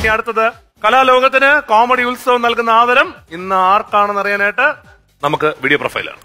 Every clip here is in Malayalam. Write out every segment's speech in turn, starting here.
ഇനി അടുത്തത് കലാലോകത്തിന് കോമഡി ഉത്സവം നൽകുന്ന ആദരം ഇന്ന് ആർക്കാണെന്ന് അറിയാനായിട്ട് നമുക്ക് വീഡിയോ പ്രൊഫൈലാണ്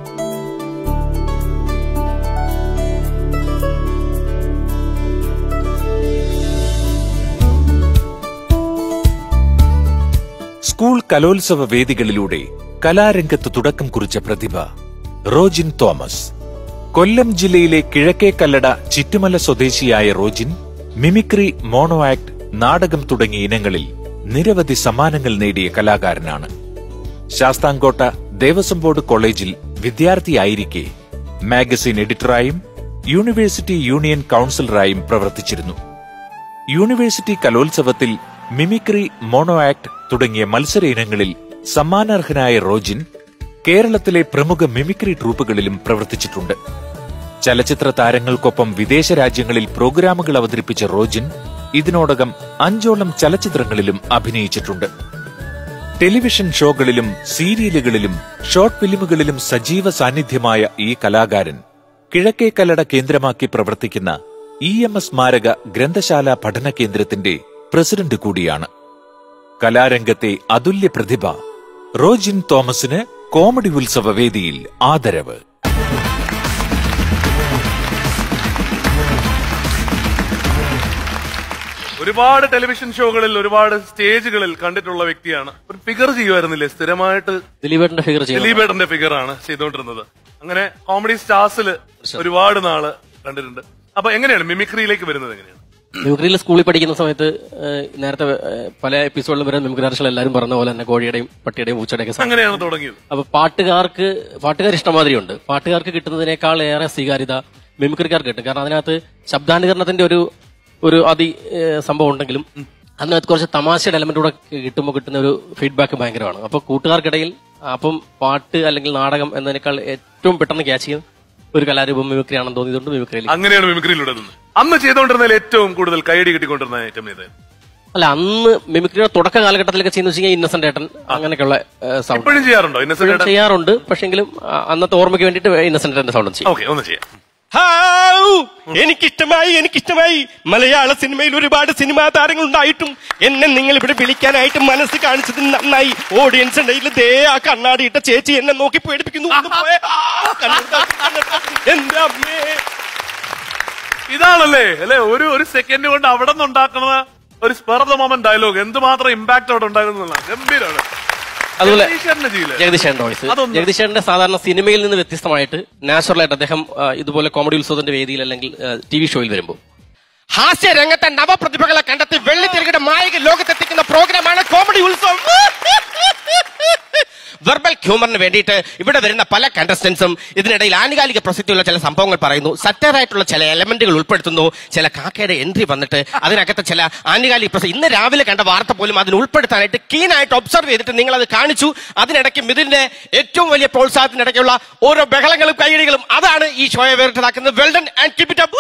സ്കൂൾ കലോത്സവ വേദികളിലൂടെ കലാരംഗത്ത് തുടക്കം കുറിച്ച പ്രതിഭ റോജിൻ തോമസ് കൊല്ലം ജില്ലയിലെ കിഴക്കേക്കല്ലട ചിറ്റുമല സ്വദേശിയായ റോജിൻ മിമിക്രി മോണോ ആക്ട് നാടകം തുടങ്ങിയ ഇനങ്ങളിൽ നിരവധി സമ്മാനങ്ങൾ നേടിയ കലാകാരനാണ് ശാസ്താംകോട്ട ദേവസ്വം ബോർഡ് കോളേജിൽ വിദ്യാർത്ഥിയായിരിക്കെ മാഗസിൻ എഡിറ്ററായും യൂണിവേഴ്സിറ്റി യൂണിയൻ കൌൺസിലറായും പ്രവർത്തിച്ചിരുന്നു യൂണിവേഴ്സിറ്റി കലോത്സവത്തിൽ മിമിക്രി മോണോ ആക്ട് തുടങ്ങിയ മത്സര ഇനങ്ങളിൽ സമ്മാനാർഹനായ റോജിൻ കേരളത്തിലെ പ്രമുഖ മിമിക്രി ട്രൂപ്പുകളിലും പ്രവർത്തിച്ചിട്ടുണ്ട് ചലച്ചിത്ര താരങ്ങൾക്കൊപ്പം വിദേശ രാജ്യങ്ങളിൽ പ്രോഗ്രാമുകൾ അവതരിപ്പിച്ച റോജിൻ ഇതിനോടകം അഞ്ചോളം ചലച്ചിത്രങ്ങളിലും അഭിനയിച്ചിട്ടുണ്ട് ടെലിവിഷൻ ഷോകളിലും സീരിയലുകളിലും ഷോർട്ട് ഫിലിമുകളിലും സജീവ സാന്നിധ്യമായ ഈ കലാകാരൻ കിഴക്കേക്കല്ലട കേന്ദ്രമാക്കി പ്രവർത്തിക്കുന്ന ഇ എം എസ് സ്മാരക ഗ്രന്ഥശാല പഠന കേന്ദ്രത്തിന്റെ പ്രസിഡന്റ് കൂടിയാണ് കലാരംഗത്തെ അതുല്യ പ്രതിഭ റോജിൻ തോമസിന് കോമഡി ഉത്സവ വേദിയിൽ ആദരവ് ഒരുപാട് ടെലിവിഷൻ ഷോകളിൽ ഒരുപാട് സ്റ്റേജുകളിൽ കണ്ടിട്ടുള്ള വ്യക്തിയാണ് ഒരു ഫിഗർ ചെയ്യുമായിരുന്നില്ലേ സ്ഥിരമായിട്ട് ദിലീപേട്ടന്റെ ഫിഗർ ചെയ്യുന്നത് ദിലീപേട്ടന്റെ ഫിഗർ ആണ് ചെയ്തുകൊണ്ടിരുന്നത് അങ്ങനെ കോമഡി സ്റ്റാർസിൽ ഒരുപാട് നാള് കണ്ടിട്ടുണ്ട് അപ്പൊ എങ്ങനെയാണ് മിമിക്രിയിലേക്ക് വരുന്നത് എങ്ങനെയാണ് മിമിക്രിയിൽ സ്കൂളിൽ പഠിക്കുന്ന സമയത്ത് ഏഹ്, നേരത്തെ ഏഹ്, പല എപ്പിസോഡിലും വരെ മിമിക്രി ആർട്ടിസ്റ്റുകൾ എല്ലാവരും പറഞ്ഞ പോലെ തന്നെ കോഴിയുടെയും പട്ടിയുടെയും പൂച്ചയുടെയും ഒക്കെ അങ്ങനെയാണ് തുടങ്ങിയത് അപ്പൊ പാട്ടുകാർക്ക് പാട്ടുകാർ ഇഷ്ടമാതിരി ഉണ്ട് പാട്ടുകാർക്ക് കിട്ടുന്നതിനേക്കാൾ ഏറെ സ്വീകാര്യത മിമിക്രിക്കാർക്ക് കിട്ടും കാരണം അതിനകത്ത് ശബ്ദാനുകരണത്തിന്റെ ഒരു ഒരു അതി ഏഹ്, സംഭവം ഉണ്ടെങ്കിലും അതിനകത്ത് കുറച്ച് തമാശയുടെ എലമെന്റ് കൂടെ കിട്ടുമ്പോൾ കിട്ടുന്ന ഒരു ഫീഡ്ബാക്ക് ഭയങ്കരമാണ് അപ്പൊ കൂട്ടുകാർക്കിടയിൽ അപ്പം പാട്ട് അല്ലെങ്കിൽ നാടകം എന്നതിനേക്കാൾ ഏറ്റവും പെട്ടെന്ന് ക്യാച്ച് ചെയ്യുന്ന ഒരു കലാരൂപം മിമിക്രി ആണെന്ന് തോന്നിയതുകൊണ്ട് മിമിക്രിയിൽ അങ്ങനെയാണ് മിമിക്രിയിലൂടെ നിന്ന് അന്ന് ചെയ്തുകൊണ്ടിരുന്നതിൽ ഏറ്റവും കൂടുതൽ കൈയടി കിട്ടിക്കൊണ്ടിരുന്ന ഐറ്റം ഏത് അല്ല അന്ന് മിമിക്രിയുടെ തുടക്ക കാലഘട്ടത്തിലൊക്കെ ചെയ്യുന്ന വെച്ച് കഴിഞ്ഞാൽ ഇന്നസെന്റ് ഏട്ടൻ അങ്ങനെയൊക്കെയുള്ള സൗണ്ട് ഇപ്പോഴും ചെയ്യാറുണ്ടോ ഇന്നസെന്റ് ചെയ്യാറുണ്ട് പക്ഷെങ്കിലും ആ, അന്നത്തെ ഓർമ്മയ്ക്ക് വേണ്ടിയിട്ട് ഇന്നസെന്റ് ഏട്ടന്റെ സൗണ്ട് ചെയ്യും ഓക്കെ ഒന്ന് ചെയ്യാം ഹാവ്! എനിക്കിഷ്ടമായി എനിക്കിഷ്ടമായി മലയാള സിനിമയിൽ ഒരുപാട് സിനിമാ താരങ്ങൾ ഉണ്ടായിട്ടും എന്നെ നിങ്ങൾ ഇവിടെ വിളിക്കാനായിട്ട് മനസ്സ് കാണിച്ചത് നന്നായി ഓഡിയൻസ് ഇടയിൽ ദേ ആ കണ്ണാടിയിട്ട ചേച്ചി എന്നെ നോക്കി പേടിപ്പിക്കുന്നു ഒന്ന് പോയെ. ആ, കണ്ണെടുത്താ, കണ്ണെടുത്താ. എന്റെ അമ്മേ ഇതാണല്ലേ അല്ലെ ഒരു ഒരു സെക്കൻഡ് കൊണ്ട് അവിടെ നിന്ന് ഉണ്ടാക്കുന്ന ഒരു സ്പെർ ദ മൊമെന്റ് ഡയലോഗ് എന്തുമാത്രം ഇമ്പാക്ട് അവിടെ ഉണ്ടാകുന്നതാണ് ഗംഭീരമാണ് അതുപോലെ ജഗദീശേട്ടന്റെ ചെയ്യില്ലേ? ജഗദീശേട്ടൻ വോയിസ് അതൊന്ന് ജഗദീശേട്ടന്റെ സാധാരണ സിനിമയിൽ നിന്ന് വ്യത്യസ്തമായിട്ട് നാച്ചുറൽ ആയിട്ട് അദ്ദേഹം ആ, ഇതുപോലെ കോമഡി ഉത്സവത്തിന്റെ വേദിയിൽ അല്ലെങ്കിൽ ടി വി ഷോയിൽ വരുമ്പോൾ ഹാസ്യ രംഗത്തെ നവപ്രതിഭകളെ കണ്ടെത്തി വെള്ളിത്തിരകിയുടെ മായിക ലോകത്തെത്തിക്കുന്ന പ്രോഗ്രാമാണ് കോമഡി ഉത്സവം വെർബൽ ഹ്യൂമറിന് വേണ്ടിയിട്ട് ഇവിടെ വരുന്ന പല കണ്ടസ്റ്റൻസും ഇതിനിടയിൽ ആനുകാലിക പ്രസക്തിയുള്ള ചില സംഭവങ്ങൾ പറയുന്നു സറ്ററായിട്ടുള്ള ചില എലമെന്റുകൾ ഉൾപ്പെടുത്തുന്നു ചില കാക്കയുടെ എൻട്രി വന്നിട്ട് അതിനകത്ത് ചില ആനുകാലിക പ്രസക്തി ഇന്ന് രാവിലെ കണ്ട വാർത്ത പോലും അതിന് ഉൾപ്പെടുത്താനായിട്ട് കീനായിട്ട് ഒബ്സർവ് ചെയ്തിട്ട് നിങ്ങൾ അത് കാണിച്ചു അതിനിടയ്ക്ക് മിഥുന്റെ ഏറ്റവും വലിയ പ്രോത്സാഹനത്തിനിടയ്ക്കുള്ള ഓരോ ബഹളങ്ങളും കൈയടികളും അതാണ് ഈ ഷോയെ വേറിട്ടതാക്കുന്നത് well done and keep it up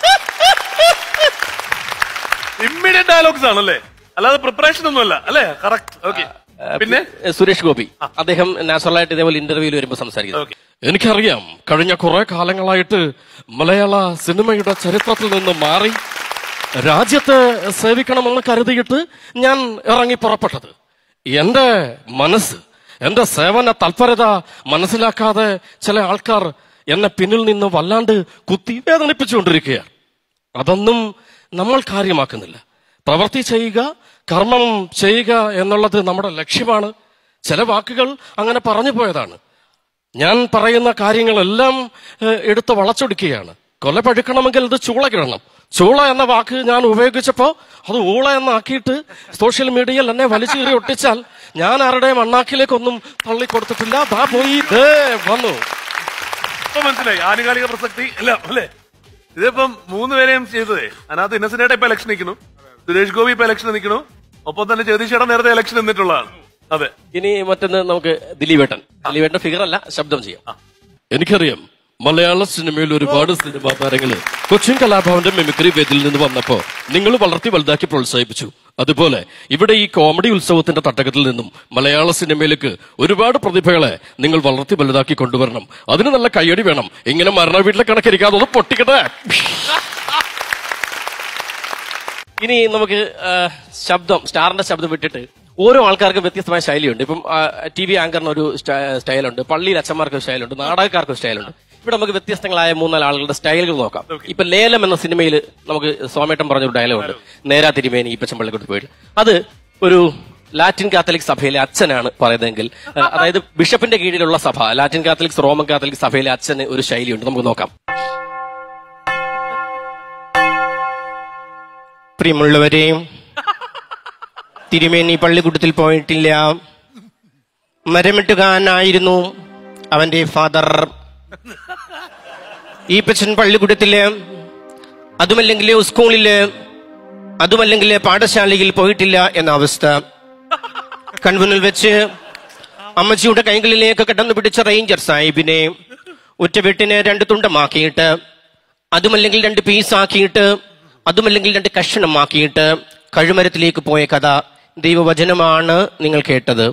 immediate dialogues ആണല്ലേ അല്ലാതെ പ്രിപ്പറേഷൻ ഒന്നുമല്ല അല്ലേ കറക്റ്റ് ഓക്കെ പിന്നെ ഏ, സുരേഷ് ഗോപി അദ്ദേഹം നാച്ചുറൽ ആയിട്ട് ഇതേപോലെ ഇന്റർവ്യൂവിൽ വരുമ്പോൾ സംസാരിക്കുന്നത് ഓക്കെ എനിക്കറിയാം കഴിഞ്ഞ കുറെ കാലങ്ങളായിട്ട് മലയാള സിനിമയുടെ ചരിത്രത്തിൽ നിന്ന് മാറി രാജ്യത്തെ സേവിക്കണമെന്ന് കരുതിയിട്ട് ഞാൻ ഇറങ്ങി പുറപ്പെട്ടത് എന്റെ മനസ്സ് എന്റെ സേവന തൽപരത മനസ്സിലാക്കാതെ ചില ആൾക്കാർ എന്നെ പിന്നിൽ നിന്ന് വല്ലാണ്ട് കുത്തി വേദനിപ്പിച്ചുകൊണ്ടിരിക്കുകയാണ് അതൊന്നും നമ്മൾ കാര്യമാക്കുന്നില്ല പ്രവൃത്തി ചെയ്യുക കർമ്മം ചെയ്യുക എന്നുള്ളത് നമ്മുടെ ലക്ഷ്യമാണ് ചില വാക്കുകൾ അങ്ങനെ പറഞ്ഞു പോയതാണ് ഞാൻ പറയുന്ന കാര്യങ്ങളെല്ലാം ഏഹ്, എടുത്ത് വളച്ചൊടുക്കുകയാണ് കൊല പഴുക്കണമെങ്കിൽ ഇത് ചൂള കിടണം ചൂള എന്ന വാക്ക് ഞാൻ ഉപയോഗിച്ചപ്പോ അത് ഊള എന്നാക്കിയിട്ട് സോഷ്യൽ മീഡിയയിൽ എന്നെ വലിച്ചീറി ഒട്ടിച്ചാൽ ഞാൻ ആരുടെയും അണ്ണാക്കിലേക്കൊന്നും തള്ളി കൊടുത്തിട്ടില്ല ദാ പോയി ദേ വന്നു ഇപ്പൊ മനസ്സിലായി ആനുകാലിക പ്രസക്തി എല്ലാം അല്ലേ ഇതിപ്പം മൂന്ന് പേരെയും ചെയ്തതേ അതിനകത്ത് ഇന്നസെന്റ് ഇപ്പൊ ഇലക്ഷൻ നിൽക്കുന്നു സുരേഷ് ഗോപി ഇപ്പൊ ഇലക്ഷൻ നിൽക്കുന്നു ഒപ്പം തന്നെ ജഗദീഷേട്ടൻ നേരത്തെ ഇലക്ഷൻ നിന്നിട്ടുള്ളതാണ് അതെ ഇനി മറ്റൊന്ന് നമുക്ക് ദിലീപേട്ടൻ ദിലീപേട്ടൻ ഫിഗർ അല്ല ശബ്ദം ചെയ്യാം എനിക്കറിയാം മലയാള സിനിമയിൽ ഒരുപാട് സിനിമാ താരങ്ങള് കൊച്ചിൻ കലാഭവന്റെ മിമിക്രി വേദിയിൽ നിന്ന് വന്നപ്പോ നിങ്ങൾ വളർത്തി വലുതാക്കി പ്രോത്സാഹിപ്പിച്ചു അതുപോലെ ഇവിടെ ഈ കോമഡി ഉത്സവത്തിന്റെ തട്ടകത്തിൽ നിന്നും മലയാള സിനിമയിലേക്ക് ഒരുപാട് പ്രതിഭകളെ നിങ്ങൾ വളർത്തി വലുതാക്കി കൊണ്ടുവരണം അതിന് നല്ല കയ്യടി വേണം ഇങ്ങനെ മരണ വീട്ടിലെ കണക്കിരിക്കാതെ ഒന്ന് പൊട്ടിക്കട്ടെ ഇനി നമുക്ക് ആ, ശബ്ദം സ്റ്റാറിന്റെ ശബ്ദം വിട്ടിട്ട് ഓരോ ആൾക്കാർക്കും വ്യത്യസ്തമായ ശൈലിയുണ്ട് ഇപ്പം ടി വി ആങ്കറിന് ഒരു സ്റ്റ- സ്റ്റൈലുണ്ട് പള്ളിയിൽ അച്ഛന്മാർക്ക് ഒരു സ്റ്റൈലുണ്ട് നാടകക്കാർക്ക് ഒരു സ്റ്റൈലുണ്ട് ഇവിടെ നമുക്ക് വ്യത്യസ്തങ്ങളായ മൂന്നാല് ആളുകളുടെ സ്റ്റൈലുകൾ നോക്കാം ഇപ്പൊ ലേലം എന്ന സിനിമയിൽ നമുക്ക് സോമേട്ടൻ പറഞ്ഞൊരു ഡയലോഗുണ്ട് നേരാ തിരുമേനി ഈ പച്ചമ്പള്ളി കൊടുത്ത് പോയിട്ട് അത് ഒരു ലാറ്റിൻ കാത്തലിക് സഭയിലെ അച്ഛനാണ് പറയുന്നതെങ്കിൽ ആ, അതായത് ബിഷപ്പിന്റെ കീഴിലുള്ള സഭ ലാറ്റിൻ കാത്തലിക്സ് റോമൻ കാത്തലിക് സഭയിലെ അച്ഛന് ഒരു ശൈലിയുണ്ട് നമുക്ക് നോക്കാം പ്രിയമുള്ളവരെയും തിരുമേനി പള്ളിക്കൂട്ടത്തിൽ പോയിട്ടില്ല മരമിട്ടുകാരനായിരുന്നു അവന്റെ ഫാദർ ഈ പച്ചൻ പള്ളിക്കൂട്ടത്തില് അതുമല്ലെങ്കിൽ സ്കൂളില് അതുമല്ലെങ്കിൽ പാഠശാലയിൽ പോയിട്ടില്ല എന്ന അവസ്ഥ കൺമുന്നിൽ വെച്ച് അമ്മച്ചിയുടെ കൈകളിലേക്ക് കടന്നു പിടിച്ച റേഞ്ചർ സാഹിബിനെ ഒറ്റവെട്ടിന് രണ്ട് തുണ്ടമാക്കിയിട്ട് അതുമല്ലെങ്കിൽ രണ്ട് പീസാക്കിയിട്ട് അതുമല്ലെങ്കിൽ രണ്ട് കഷണമാക്കിയിട്ട് കഴുമരത്തിലേക്ക് പോയ കഥ ദൈവവചനമാണ് നിങ്ങൾ കേട്ടത്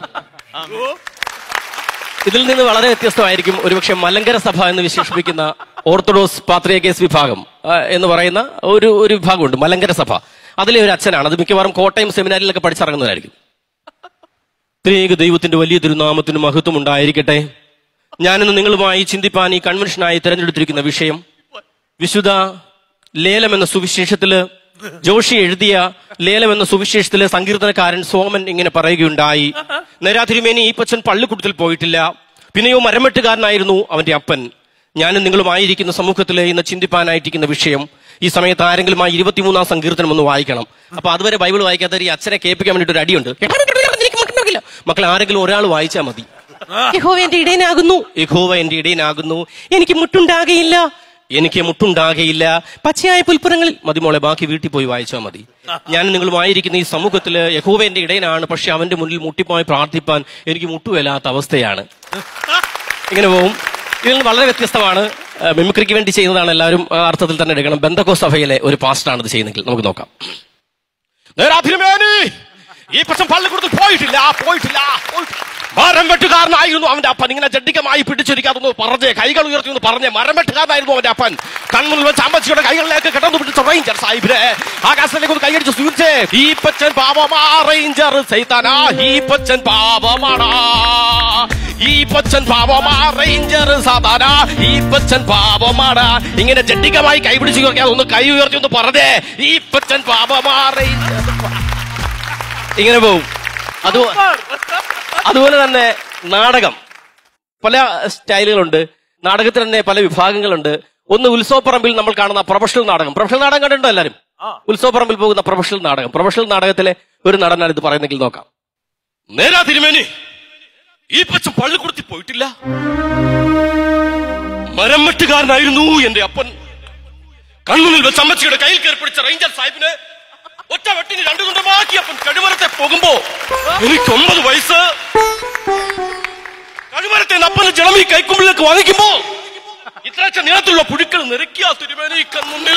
ഇതിൽ നിന്ന് വളരെ വ്യത്യസ്തമായിരിക്കും ഒരുപക്ഷെ മലങ്കര സഭ എന്ന് വിശേഷിപ്പിക്കുന്ന ഓർത്തഡോക്സ് പാത്രിയക്കേസ് വിഭാഗം ആ, എന്ന് പറയുന്ന ഒരു ഒരു വിഭാഗമുണ്ട് മലങ്കര സഭ അതിലെ ഒരു അച്ഛനാണ് അത് മിക്കവാറും കോട്ടയം സെമിനാരിലൊക്കെ പഠിച്ചിറങ്ങുന്നവരായിരിക്കും ത്രിയേക ദൈവത്തിന്റെ വലിയ തിരുനാമത്തിന് മഹത്വം ഉണ്ടായിരിക്കട്ടെ ഞാനിന്ന് നിങ്ങളുമായി ചിന്തിപ്പാൻ ഈ കൺവെൻഷനായി തിരഞ്ഞെടുത്തിരിക്കുന്ന വിഷയം വിശുദ്ധ ലേലം എന്ന സുവിശേഷത്തില് ജോഷി എഴുതിയ ലേലം എന്ന സുവിശേഷത്തിലെ സങ്കീർത്തനക്കാരൻ സോമൻ ഇങ്ങനെ പറയുകയുണ്ടായി നേരാതിരുമേനി ഈ പച്ചൻ പള്ളിക്കൂട്ടത്തിൽ പോയിട്ടില്ല പിന്നെയോ മരമെട്ടുകാരനായിരുന്നു അവന്റെ അപ്പൻ ഞാനും നിങ്ങളുമായിരിക്കുന്ന സമൂഹത്തിലെ ഇന്ന് ചിന്തിപ്പാനായിട്ടിരിക്കുന്ന വിഷയം ഈ സമയത്ത് ആരെങ്കിലും ആ ഇരുപത്തിമൂന്നാം സങ്കീർത്തനം ഒന്ന് വായിക്കണം അപ്പൊ അതുവരെ ബൈബിൾ വായിക്കാത്ത ഈ അച്ഛനെ കേൾപ്പിക്കാൻ വേണ്ടിട്ട് ഒരു അടിയുണ്ട് എനിക്ക് മക്കളുണ്ടാകില്ല. മക്കൾ ആരെങ്കിലും ഒരാൾ വായിച്ചാൽ മതി യഹോവ എന്റെ ഇടയനാകുന്നു യഹോവ എന്റെ ഇടയനാകുന്നു എനിക്ക് മുട്ടുണ്ടാകയില്ല എനിക്ക് മുട്ടുണ്ടാകയില്ല പച്ചയായ പുൽപ്പുറങ്ങളിൽ മതി മോളെ ബാക്കി വീട്ടിൽ പോയി വായിച്ചാൽ മതി ഞാൻ നിങ്ങളുമായിരിക്കുന്ന ഈ സമൂഹത്തില് യഹോവ എന്റെ ഇടയനാണ് പക്ഷെ അവന്റെ മുന്നിൽ മുട്ടിപ്പോയി പ്രാർത്ഥിപ്പാൻ എനിക്ക് മുട്ടുവല്ലാത്ത അവസ്ഥയാണ് ഇങ്ങനെ പോവും ഇതിൽ നിന്ന് വളരെ വ്യത്യസ്തമാണ് ആ, മിമിക്രിക്ക് വേണ്ടി ചെയ്യുന്നതാണ് എല്ലാവരും ആ അർത്ഥത്തിൽ തന്നെ എടുക്കണം ബന്ധക്കോ സഭയിലെ ഒരു പാസ്റ്റാണ് ഇത് ചെയ്യുന്നെങ്കിൽ നമുക്ക് നോക്കാം നേരാധിരുമേനി ഈ പ്രശ്നം പള്ളിക്കൂടത്തിൽ പോയിട്ടില്ല പോയിട്ടില്ല പോയിട്ടില്ല. മരം വെട്ടുകാരനായിരുന്നു അവന്റെ അപ്പൻ ഇങ്ങനെ ജഡ്ഡികമായി പിടിച്ചിരിക്കാതൊന്ന് പറഞ്ഞേ കൈകൾ ഉയർത്തി ഒന്ന് പറഞ്ഞേ മരം വെട്ടുകാരനായിരുന്നു അവന്റെ അപ്പൻ കൺമുന്നിൽ വെച്ച് അമ്മച്ചിയുടെ കൈകളിലേക്ക് കിടന്നു പിടിച്ച റേഞ്ചർ സാഹിബിനെ ആകാശത്തിലേക്ക് ഒന്ന് കൈയടിച്ച് സൂചിച്ചേ ഈ പച്ചൻ പാപമാ റേഞ്ചർ സൈതാനാ ഈ പച്ചൻ പാപമാടാ ഈ പച്ചൻ പാപമാ റേഞ്ചർ സാധാരണ ഈ പച്ചൻ പാപമാടാ ഇങ്ങനെ ജഡ്ഡികമായി കൈ പിടിച്ച് ഉയർത്തി ഒന്ന് കൈ ഉയർത്തി ഒന്ന് പറഞ്ഞേ ഈ പച്ചൻ പാപമാ റേഞ്ചർ ഇങ്ങനെ പോവും അത് അതുപോലെ തന്നെ നാടകം പല സ്റ്റൈലുകളുണ്ട് നാടകത്തിൽ തന്നെ പല വിഭാഗങ്ങളുണ്ട് ഒന്ന് ഉത്സവപ്പറമ്പിൽ നമ്മൾ കാണുന്ന പ്രൊഫഷണൽ നാടകം പ്രൊഫഷണൽ നാടകം കണ്ടിട്ടുണ്ടോ എല്ലാവരും ഉത്സവപ്പറമ്പിൽ പോകുന്ന പ്രൊഫഷണൽ നാടകം പ്രൊഫഷണൽ നാടകത്തിലെ ഒരു നടനാണ് ഇത് പറയുന്നെങ്കിൽ നോക്കാം നേരാ തിരുമേനി ഈ പച്ച പള്ളിക്കുടത്തിൽ പോയിട്ടില്ല മരം വെട്ടുകാരനായിരുന്നു എന്റെ അപ്പൻ കണ്ണുനിൽ വെച്ച് അമ്മച്ചിയുടെ കയ്യിൽ കയറി പിടിച്ച റേഞ്ചർ സാഹിബിനെ ഒറ്റ വെട്ടിന് രണ്ടു തുണ്ടമാക്കി അപ്പൻ കഴിമരത്തെ പോകുമ്പോ എനിക്ക് ഒമ്പത് വയസ്സ് കഴിമരത്തെ അപ്പന് ജലം ഈ കൈക്കുമ്പിലേക്ക് വാങ്ങിക്കുമ്പോ ഇത്രച്ച നീളത്തിലുള്ള പുഴുക്കൾ നിരക്കിയ തിരുമേനി കൺമുന്നിൽ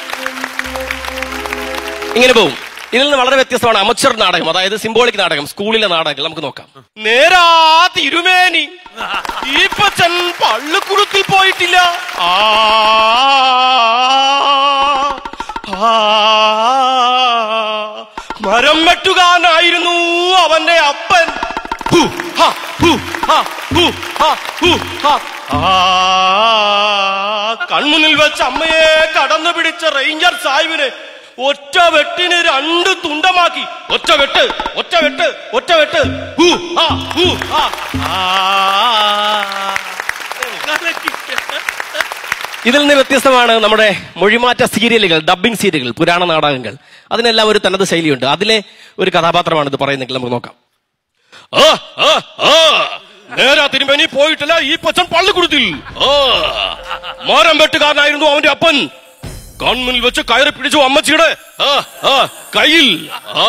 ഇങ്ങനെ പോവും ഇതിൽ നിന്ന് വളരെ വ്യത്യസ്തമാണ് അമച്ചർ നാടകം അതായത് സിംബോളിക് നാടകം സ്കൂളിലെ നാടകങ്ങൾ നമുക്ക് നോക്കാം നേരാ തിരുമേനി ഈ പച്ചൻ പള്ളിക്കുടത്തിൽ പോയിട്ടില്ല ആ ആ, മരം വെട്ടുകാരനായിരുന്നു അവന്റെ അപ്പൻ ഹു, ഹ, ഹു, ഹ, ഹു, ഹ, ഹു, ഹ. ആ, കൺമുന്നിൽ വെച്ച് അമ്മയെ കടന്നു പിടിച്ച റേഞ്ചർ സാഹിബിനെ ഒറ്റ വെട്ടിന് രണ്ട് തുണ്ടമാക്കി ഒറ്റ വെട്ട് ഒറ്റ വെട്ട് ഒറ്റ വെട്ട് ഹു, ഹ, ഹു, ഹ. ആ. ഇതിൽ നിന്ന് വ്യത്യസ്തമാണ് നമ്മുടെ മൊഴിമാറ്റ സീരിയലുകൾ ഡബ്ബിംഗ് സീരിയലുകൾ പുരാണ നാടകങ്ങൾ അതിനെല്ലാം ഒരു തനത് ശൈലിയുണ്ട് അതിലെ ഒരു കഥാപാത്രമാണ് ഇത് പറയുന്നെങ്കിൽ നമുക്ക് നോക്കാം ആ, ആ, ആ. നേരാ തിരുമേനി പോയിട്ടില്ല ഈ പച്ചൻ പള്ളിക്കുടത്തിൽ ആ. മരം വെട്ടുകാരനായിരുന്നു അവന്റെ അപ്പൻ കൺമുന്നിൽ വെച്ച് കയറി പിടിച്ചു അമ്മച്ചിയുടെ ആ, ആ, കയ്യിൽ ആ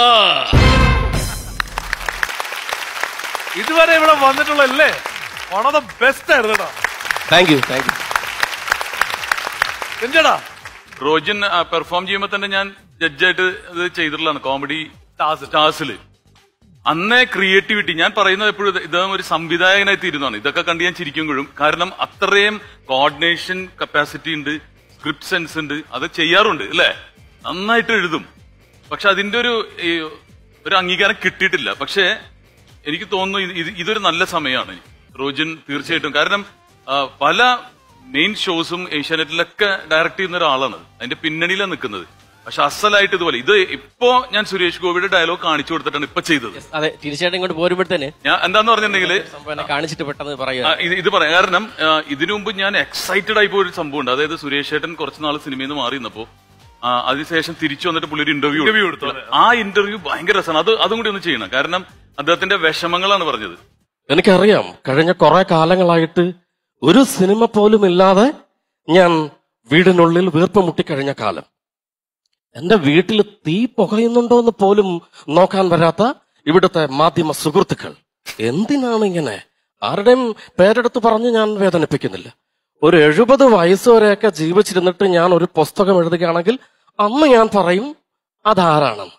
ഇതുവരെ ഇവിടെ വന്നിട്ടുള്ളല്ലേ വൺ ഓഫ് ദ ബെസ്റ്റ് ആയിരുന്നു കേട്ടോ താങ്ക് യു താങ്ക് യു എന്റെടാ റോജൻ പെർഫോം ചെയ്യുമ്പോൾ തന്നെ ഞാൻ ജഡ്ജായിട്ട് ഇത് ചെയ്തിട്ടുള്ളതാണ് കോമഡി സ്റ്റാർസിൽ അന്നേ ക്രിയേറ്റിവിറ്റി ഞാൻ പറയുന്നത് എപ്പോഴും ഇത് ഇദ്ദേഹം ഒരു സംവിധായകനായി തീരുന്നതാണ് ഇതൊക്കെ കണ്ട് ഞാൻ ചിരിക്കുമ്പോഴും കാരണം അത്രയും കോർഡിനേഷൻ കപ്പാസിറ്റി ഉണ്ട് സ്ക്രിപ്റ്റ് സെൻസ് ഉണ്ട് അത് ചെയ്യാറുണ്ട് അല്ലേ നന്നായിട്ട് എഴുതും പക്ഷെ അതിന്റെ ഒരു ഈ, ഒരു അംഗീകാരം കിട്ടിയിട്ടില്ല പക്ഷേ എനിക്ക് തോന്നുന്നു ഇത് ഇത് ഇതൊരു നല്ല സമയമാണ് റോജിൻ തീർച്ചയായിട്ടും കാരണം ആ, പല മെയിൻ ഷോസും ഏഷ്യാനെറ്റിലൊക്കെ ഡയറക്ട് ചെയ്യുന്ന ഒരാളാണ് അതിന്റെ പിന്നണിയിലാണ് നിൽക്കുന്നത് പക്ഷെ അസലായിട്ട് ഇതുപോലെ ഇത് ഇപ്പോ ഞാൻ സുരേഷ് ഗോപിയുടെ ഡയലോഗ് കാണിച്ചു കൊടുത്തിട്ടാണ് ഇപ്പൊ ചെയ്തത് അതെ തീർച്ചയായിട്ടും ഇങ്ങോട്ട് പോരുമ്പോഴത്തേന് ഞാൻ എന്താന്ന് പറഞ്ഞിട്ടുണ്ടെങ്കിൽ സംഭവം എന്നെ കാണിച്ചിട്ട് പെട്ടെന്ന് പറയുക ആ, ഇത് ഇത് പറയാം കാരണം ആ, ഇതിനു മുമ്പ് ഞാൻ എക്സൈറ്റഡ് ആയി പോയ ഒരു സംഭവമുണ്ട് അതായത് സുരേഷ് ഏട്ടൻ കുറച്ച് നാൾ സിനിമയിൽ നിന്ന് മാറി നിന്നപ്പോ ആ, അതിനുശേഷം തിരിച്ചു വന്നിട്ട് പുള്ളി ഒരു ഇന്റർവ്യൂ Interview കൊടുത്തു, അതെ. ആ ഇന്റർവ്യൂ ഭയങ്കര രസമാണ് അത് അതും കൂടി ഒന്ന് ചെയ്യണം കാരണം അദ്ദേഹത്തിന്റെ വിഷമങ്ങളാണ് പറഞ്ഞത് എനിക്കറിയാം കഴിഞ്ഞ കുറെ കാലങ്ങളായിട്ട് ഒരു സിനിമ പോലും ഇല്ലാതെ ഞാൻ വീടിനുള്ളിൽ വീർപ്പ് മുട്ടിക്കഴിഞ്ഞ കാലം എന്റെ വീട്ടിൽ തീ പുകയുന്നുണ്ടോ എന്ന് പോലും നോക്കാൻ വരാത്ത ഇവിടുത്തെ മാധ്യമ സുഹൃത്തുക്കൾ എന്തിനാണ് ഇങ്ങനെ ആരുടെയും പേരെടുത്ത് പറഞ്ഞ് ഞാൻ വേദനിപ്പിക്കുന്നില്ല ഒരു എഴുപത് വയസ്സ് വരെയൊക്കെ ജീവിച്ചിരുന്നിട്ട് ഞാൻ ഒരു പുസ്തകം എഴുതുകയാണെങ്കിൽ അന്ന് ഞാൻ പറയും അതാരാണെന്ന്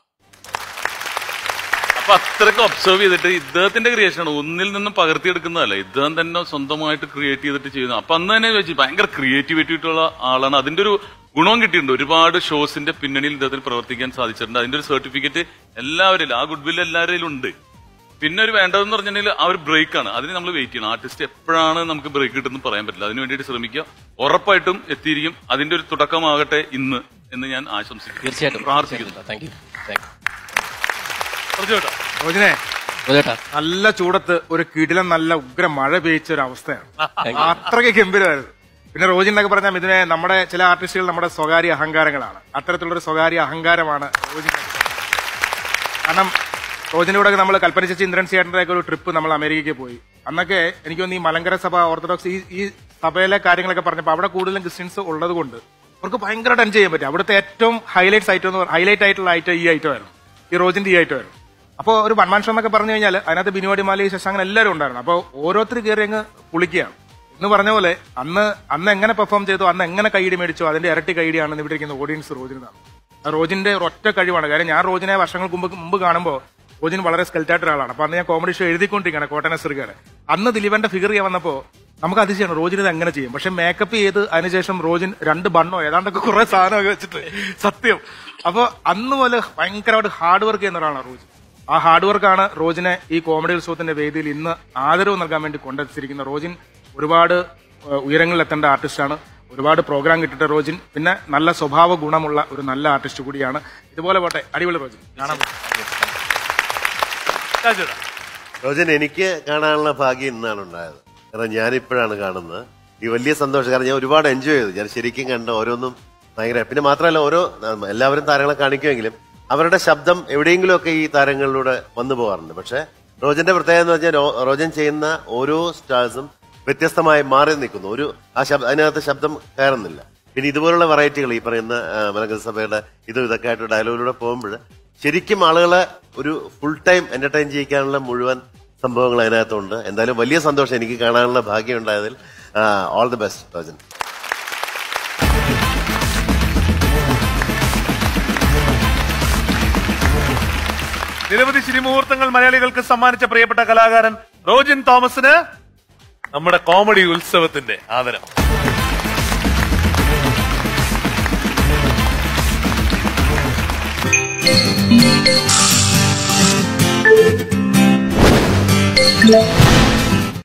അപ്പൊ അത്രയൊക്കെ ഒബ്സർവ് ചെയ്തിട്ട് ഇദ്ദേഹത്തിന്റെ ക്രിയേഷൻ ആണ് ഒന്നിൽ നിന്നും പകർത്തിയെടുക്കുന്നതല്ല ഇദ്ദേഹം തന്നെ സ്വന്തമായിട്ട് ക്രിയേറ്റ് ചെയ്തിട്ട് ചെയ്യുന്നു അപ്പൊ അന്ന് തന്നെ വെച്ച് ഭയങ്കര ക്രിയേറ്റിവിറ്റി ആയിട്ടുള്ള ആളാണ് അതിന്റെ ഒരു ഗുണവും കിട്ടിയിട്ടുണ്ട് ഒരുപാട് ഷോസിന്റെ പിന്നണിയിൽ ഇദ്ദേഹത്തിന് പ്രവർത്തിക്കാൻ സാധിച്ചിട്ടുണ്ട് അതിന്റെ ഒരു സർട്ടിഫിക്കറ്റ് എല്ലാവരിലും ആ ഗുഡ് വിൽ എല്ലാവരിലും ഉണ്ട് പിന്നെ ഒരു വേണ്ടതെന്ന് പറഞ്ഞിട്ടുണ്ടെങ്കിൽ ആ ഒരു ബ്രേക്ക് ആണ് അതിന് നമ്മൾ വെയിറ്റ് ചെയ്യണം ആർട്ടിസ്റ്റ് എപ്പോഴാണ് നമുക്ക് ബ്രേക്ക് കിട്ടുന്നത് പറയാൻ പറ്റില്ല അതിന് വേണ്ടിയിട്ട് ശ്രമിക്കുക ഉറപ്പായിട്ടും എത്തിയിരിക്കും അതിന്റെ ഒരു തുടക്കമാകട്ടെ ഇന്ന് എന്ന് ഞാൻ ആശംസിക്കുന്നു തീർച്ചയായിട്ടും പ്രാർത്ഥിക്കുന്നു താങ്ക് യു താങ്ക് പറഞ്ഞു കേട്ടോ റോജിനെ യു ചേട്ടാ നല്ല ചൂടത്ത് ഒരു കിടിലം നല്ല ഉഗ്ര മഴ പെയ്ച്ച ഒരു അവസ്ഥയാണ് താങ്ക് യു അത്രയ്ക്ക് ഗംഭീരമായിരുന്നു പിന്നെ റോജിൻ എന്നൊക്കെ പറഞ്ഞാൽ ഇതിനെ നമ്മുടെ ചില ആർട്ടിസ്റ്റുകൾ നമ്മുടെ സ്വകാര്യ അഹങ്കാരങ്ങളാണ് അത്തരത്തിലുള്ളൊരു സ്വകാര്യ അഹങ്കാരമാണ് റോജിൻ കാരണം റോജിന്റെ കൂടെ നമ്മൾ കൽപ്പന ചേച്ചി ഇന്ദ്രൻ ചേട്ടന്റെ ഒക്കെ ഒരു ട്രിപ്പ് നമ്മൾ അമേരിക്കയ്ക്ക് പോയി അന്നൊക്കെ എനിക്ക് തോന്നുന്നു ഈ മലങ്കര സഭ ഓർത്തഡോക്സ് ഈ ഈ സഭയിലെ കാര്യങ്ങളൊക്കെ പറഞ്ഞപ്പോൾ അവിടെ കൂടുതലും ക്രിസ്ത്യൻസ് ഉള്ളത് കൊണ്ട് അവർക്ക് ഭയങ്കരമായിട്ട് എൻജോയ് ചെയ്യാൻ പറ്റും അവിടുത്തെ ഏറ്റവും ഹൈലൈറ്റ്സ് ഐറ്റം എന്ന് ഹൈലൈറ്റ് ആയിട്ടുള്ള ഐറ്റം ഈ ഐറ്റം ആയിരുന്നു ഈ റോജിന്റെ ഈ ഐറ്റം ആയിരുന്നു അപ്പോൾ ഒരു വൺമാൻ ഷോ എന്നൊക്കെ പറഞ്ഞു കഴിഞ്ഞാൽ അതിനകത്ത് ബിനുവാടി മാലി ശശാങ്കൻ എല്ലാവരും ഉണ്ടായിരുന്നു അപ്പോൾ ഓരോരുത്തർ കയറി അങ്ങ് പുളിക്കുകയാണ് എന്ന് പറഞ്ഞ പോലെ അന്ന് അന്ന് എങ്ങനെ പെർഫോം ചെയ്തു അന്ന് എങ്ങനെ കൈയിടി മേടിച്ചോ അതിന്റെ ഇരട്ടി കൈയിടിയാണെന്ന് ഇവിടെ ഇരിക്കുന്ന ഓഡിയൻസ് റോജിനാണ് ആ റോജിന്റെ ഒരൊറ്റ കഴിവാണ് കാര്യം ഞാൻ റോജിനെ വർഷങ്ങൾക്ക് മുമ്പ് മുമ്പ് കാണുമ്പോൾ റോജിൻ വളരെ സ്കെൽറ്റായിട്ട് ഒരാളാണ് അപ്പൊ അന്ന് ഞാൻ കോമഡി ഷോ എഴുതിക്കൊണ്ടിരിക്കുകയാണ് കോട്ടന സിറുകാട് അന്ന് ദിലീപന്റെ ഫിഗർ ചെയ്യാൻ വന്നപ്പോൾ നമുക്ക് അതിശയാണ് റോജിൻ ഇത് എങ്ങനെ ചെയ്യും പക്ഷെ മേക്കപ്പ് ചെയ്ത് അതിനുശേഷം റോജിൻ രണ്ട് ബണ്ണോ ഏതാണ്ടൊക്കെ കുറെ സാധനമൊക്കെ വെച്ചിട്ട് സത്യം അപ്പൊ അന്ന് പോലെ ഭയങ്കരമായിട്ട് ഹാർഡ് വർക്ക് ചെയ്യുന്ന ഒരാളാണ് റോജിൻ ആ ഹാർഡ് വർക്കാണ് റോജിനെ ഈ കോമഡി ഉത്സവത്തിന്റെ വേദിയിൽ ഇന്ന് ആദരവ് നൽകാൻ വേണ്ടി കൊണ്ടെത്തിച്ചിരിക്കുന്ന റോജിൻ ഒരുപാട് ഏഹ്, ഉയരങ്ങളിൽ എത്തേണ്ട ആർട്ടിസ്റ്റാണ് ഒരുപാട് പ്രോഗ്രാം കിട്ടിയിട്ട് റോജിൻ പിന്നെ നല്ല സ്വഭാവ ഗുണമുള്ള ഒരു നല്ല ആർട്ടിസ്റ്റ് കൂടിയാണ് ഇതുപോലെ പോട്ടെ അടിപൊളി റോജിൻ കാണാൻ രാജേട്ടാ റോജൻ എനിക്ക് കാണാനുള്ള ഭാഗ്യം ഇന്നാണ് ഉണ്ടായത് കാരണം ഞാനിപ്പോഴാണ് കാണുന്നത് ഈ വലിയ സന്തോഷം കാരണം ഞാൻ ഒരുപാട് എൻജോയ് ചെയ്തു ഞാൻ ശരിക്കും കണ്ട ഓരോന്നും ഭയങ്കര പിന്നെ മാത്രമല്ല ഓരോ എല്ലാവരും താരങ്ങളെ കാണിക്കുമെങ്കിലും അവരുടെ ശബ്ദം എവിടെയെങ്കിലുമൊക്കെ ഈ താരങ്ങളിലൂടെ വന്നു പോകാറുണ്ട് പക്ഷെ റോജന്റെ പ്രത്യേകത എന്ന് വെച്ചാൽ റോ- റോജൻ ചെയ്യുന്ന ഓരോ സ്റ്റാർസും വ്യത്യസ്തമായി മാറി നിൽക്കുന്നു ഒരു ആ ശബ്ദം അതിനകത്ത് ശബ്ദം കയറുന്നില്ല പിന്നെ ഇതുപോലുള്ള വെറൈറ്റികൾ ഈ പറയുന്ന മലങ്കര സഭയുടെ ഇതും ഇതൊക്കെ ആയിട്ട് ഡയലോഗിലൂടെ പോകുമ്പോൾ ശരിക്കും ആളുകളെ ഒരു ഫുൾ ടൈം എന്റർടൈൻ ചെയ്യിക്കാനുള്ള മുഴുവൻ സംഭവങ്ങൾ അതിനകത്തുണ്ട് എന്തായാലും വലിയ സന്തോഷം എനിക്ക് കാണാനുള്ള ഭാഗ്യം ഉണ്ടായതിൽ ഓൾ ദി ബെസ്റ്റ് റോജൻ നിരവധി ശിരിമുഹൂർത്തങ്ങൾ മലയാളികൾക്ക് സമ്മാനിച്ച പ്രിയപ്പെട്ട കലാകാരൻ റോജിൻ തോമസിന് നമ്മുടെ കോമഡി ഉത്സവത്തിന്റെ ആദരം Yeah.